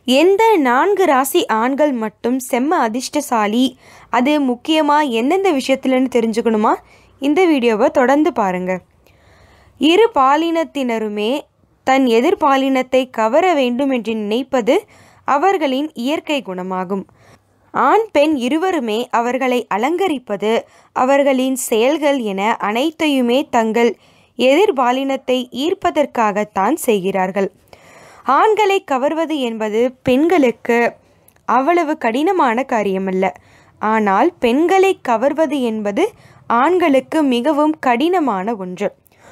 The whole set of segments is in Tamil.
எந்த நான்கு ராசி ஆண்கள் மட்டும் செம்ம அதிர்ஷ்டசாலி அது முக்கியமாக எந்தெந்த விஷயத்துலன்னு தெரிஞ்சுக்கணுமா இந்த வீடியோவை தொடர்ந்து பாருங்கள் இரு பாலினத்தினருமே தன் எதிர்பாலினத்தை கவர வேண்டும் என்று நினைப்பது அவர்களின் இயற்கை குணமாகும் ஆண் பெண் இருவருமே அவர்களை அலங்கரிப்பது அவர்களின் செயல்கள் என அனைத்தையுமே தங்கள் எதிர்பாலினத்தை ஈர்ப்பதற்காகத்தான் செய்கிறார்கள் ஆண்களை கவர்வது என்பது பெண்களுக்கு அவ்வளவு கடினமான காரியமல்ல ஆனால் பெண்களை கவர்வது என்பது ஆண்களுக்கு மிகவும் கடினமான ஒன்று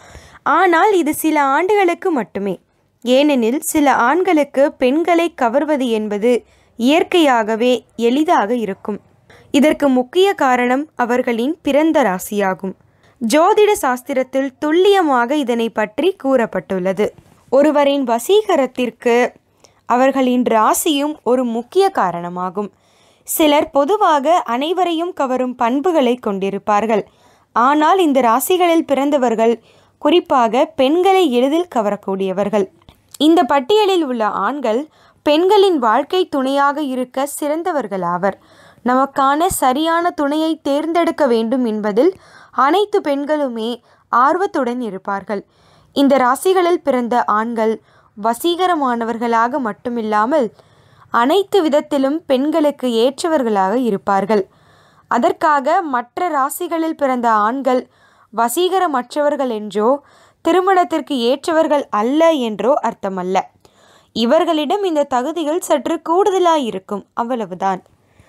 ஆனால் இது சில ஆண்டுகளுக்கு மட்டுமே ஏனெனில் சில ஆண்களுக்கு பெண்களை கவர்வது என்பது இயற்கையாகவே எளிதாக இருக்கும் இதற்கு முக்கிய காரணம் அவர்களின் பிறந்த ராசியாகும் ஜோதிட சாஸ்திரத்தில் துல்லியமாக இதனை பற்றி கூறப்பட்டுள்ளது ஒருவரின் வசீகரத்திற்கு அவர்களின் ராசியும் ஒரு முக்கிய காரணமாகும் சிலர் பொதுவாக அனைவரையும் கவரும் பண்புகளை கொண்டிருப்பார்கள் ஆனால் இந்த ராசிகளில் பிறந்தவர்கள் குறிப்பாக பெண்களை எளிதில் கவரக்கூடியவர்கள் இந்த பட்டியலில் உள்ள ஆண்கள் பெண்களின் வாழ்க்கை துணையாக இருக்க சிறந்தவர்களாவர் நமக்கான சரியான துணையை தேர்ந்தெடுக்க வேண்டும் என்பதில் அனைத்து பெண்களுமே ஆர்வத்துடன் இருப்பார்கள் இந்த ராசிகளில் பிறந்த ஆண்கள் வசீகரமானவர்களாக மட்டுமில்லாமல் அனைத்து விதத்திலும் பெண்களுக்கு ஏற்றவர்களாக இருப்பார்கள் அதற்காக மற்ற ராசிகளில் பிறந்த ஆண்கள் வசீகரமற்றவர்கள் என்றோ திருமணத்திற்கு ஏற்றவர்கள் அல்ல என்றோ அர்த்தமல்ல இவர்களிடம் இந்த தகுதிகள் சற்று கூடுதலாயிருக்கும் அவ்வளவுதான்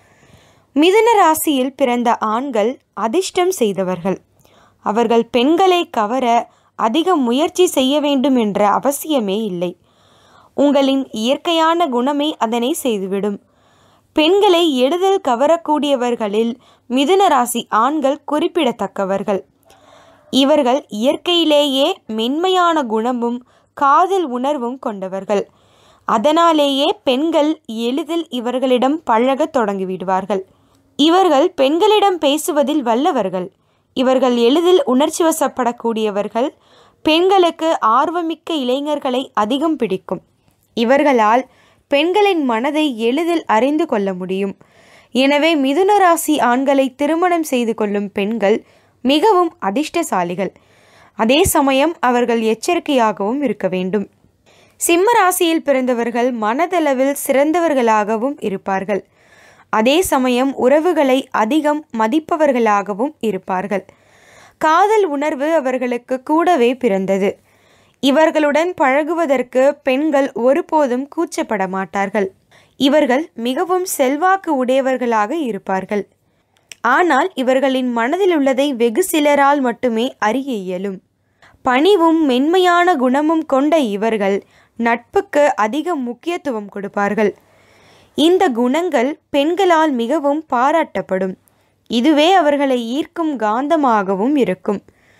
மிதுன ராசியில் பிறந்த ஆண்கள் அதிர்ஷ்டம் செய்தவர்கள் அவர்கள் பெண்களை கவர அதிக முயற்சி செய்ய வேண்டும் என்ற அவசியமே இல்லை உங்களின் இயற்கையான குணமே அதனை செய்துவிடும் பெண்களை எளிதில் கவரக்கூடியவர்களில் மிதுன ராசி ஆண்கள் குறிப்பிடத்தக்கவர்கள் இவர்கள் இயற்கையிலேயே மென்மையான குணமும் காதல் உணர்வும் கொண்டவர்கள் அதனாலேயே பெண்கள் எளிதில் இவர்களிடம் பழகத் தொடங்கிவிடுவார்கள் இவர்கள் பெண்களிடம் பேசுவதில் வல்லவர்கள் இவர்கள் எளிதில் உணர்ச்சி வசப்படக்கூடியவர்கள் பெண்களுக்கு ஆர்வமிக்க இளைஞர்களை அதிகம் பிடிக்கும் இவர்களால் பெண்களின் மனதை எளிதில் அறிந்து கொள்ள முடியும் எனவே மிதுன ராசி ஆண்களை திருமணம் செய்து கொள்ளும் பெண்கள் மிகவும் அதிர்ஷ்டசாலிகள் அதே சமயம் அவர்கள் எச்சரிக்கையாகவும் இருக்க வேண்டும் சிம்ம ராசியில் பிறந்தவர்கள் மனதளவில் சிறந்தவர்களாகவும் இருப்பார்கள் அதே சமயம் உறவுகளை அதிகம் மதிப்பவர்களாகவும் இருப்பார்கள் காதல் உணர்வு அவர்களுக்கு கூடவே பிறந்தது இவர்களுடன் பழகுவதற்கு பெண்கள் ஒருபோதும் கூச்சப்பட மாட்டார்கள் இவர்கள் மிகவும் செல்வாக்கு உடையவர்களாக இருப்பார்கள் ஆனால் இவர்களின் மனதில் உள்ளதை வெகு சிலரால் மட்டுமே அறிய இயலும் பணிவும் மென்மையான குணமும் கொண்ட இவர்கள் நட்புக்கு அதிக முக்கியத்துவம் கொடுப்பார்கள் இந்த குணங்கள் பெண்களால் மிகவும் பாராட்டப்படும் இதுவே அவர்களை ஈர்க்கும் காந்தமாகவும் இருக்கும்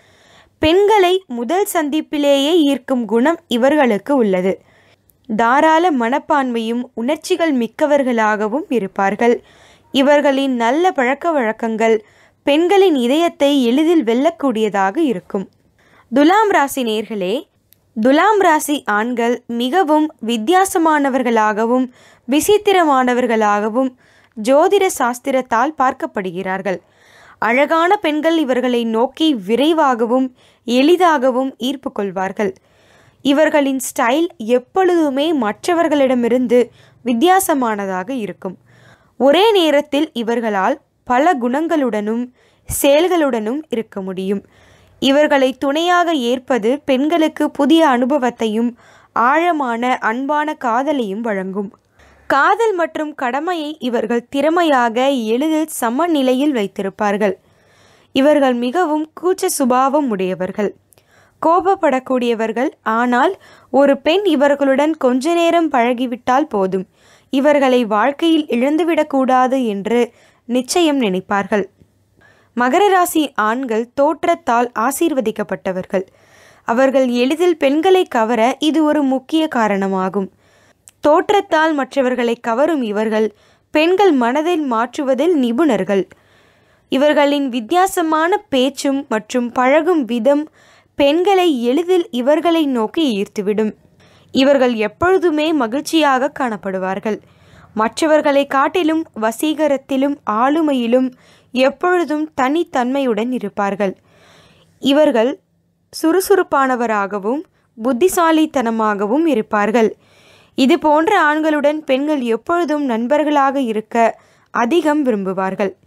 பெண்களை முதல் சந்திப்பிலேயே ஈர்க்கும் குணம் இவர்களுக்கு உள்ளது தாராள மனப்பான்மையும் உணர்ச்சிகள் மிக்கவர்களாகவும் இருப்பார்கள் இவர்களின் நல்ல பழக்க வழக்கங்கள் பெண்களின் இதயத்தை எளிதில் வெல்லக்கூடியதாக இருக்கும் துலாம் ராசி நேர்களே துலாம் ராசி ஆண்கள் மிகவும் வித்தியாசமானவர்களாகவும் விசித்திரமானவர்களாகவும் ஜோதிட சாஸ்திரத்தால் பார்க்கப்படுகிறார்கள் அழகான பெண்கள் இவர்களை நோக்கி விரைவாகவும் எளிதாகவும் ஈர்ப்பு கொள்வார்கள் இவர்களின் ஸ்டைல் எப்பொழுதுமே மற்றவர்களிடமிருந்து வித்தியாசமானதாக இருக்கும் ஒரே நேரத்தில் இவர்களால் பல குணங்களுடனும் செயல்களுடனும் இருக்க முடியும் இவர்களை துணையாக ஏற்பது பெண்களுக்கு புதிய அனுபவத்தையும் ஆழமான அன்பான காதலையும் வழங்கும் காதல் மற்றும் கடமையை இவர்கள் திறமையாக எளிதில் சமநிலையில் வைத்திருப்பார்கள் இவர்கள் மிகவும் கூச்ச சுபாவம் உடையவர்கள் கோபப்படக்கூடியவர்கள் ஆனால் ஒரு பெண் இவர்களுடன் கொஞ்ச நேரம் பழகிவிட்டால் போதும் இவர்களை வாழ்க்கையில் இழந்துவிடக்கூடாது என்று நிச்சயம் நினைப்பார்கள் மகர ராசி ஆண்கள் தோற்றத்தால் ஆசீர்வதிக்கப்பட்டவர்கள் அவர்கள் எளிதில் பெண்களை கவர இது ஒரு முக்கிய காரணமாகும் தோற்றத்தால் மற்றவர்களை கவரும் இவர்கள் பெண்கள் மனதில் மாற்றுவதில் நிபுணர்கள் இவர்களின் வித்தியாசமான பேச்சும் மற்றும் பழகும் விதம் பெண்களை எளிதில் இவர்களை நோக்கி ஈர்த்துவிடும் இவர்கள் எப்பொழுதுமே மகிழ்ச்சியாக காணப்படுவார்கள் மற்றவர்களை காட்டிலும் வசீகரத்திலும் ஆளுமையிலும் எப்பொழுதும் தனித்தன்மையுடன் இருப்பார்கள் இவர்கள் சுறுசுறுப்பானவராகவும் புத்திசாலித்தனமாகவும் இருப்பார்கள் இது போன்ற ஆண்களுடன் பெண்கள் எப்பொழுதும் நண்பர்களாக இருக்க அதிகம் விரும்புவார்கள்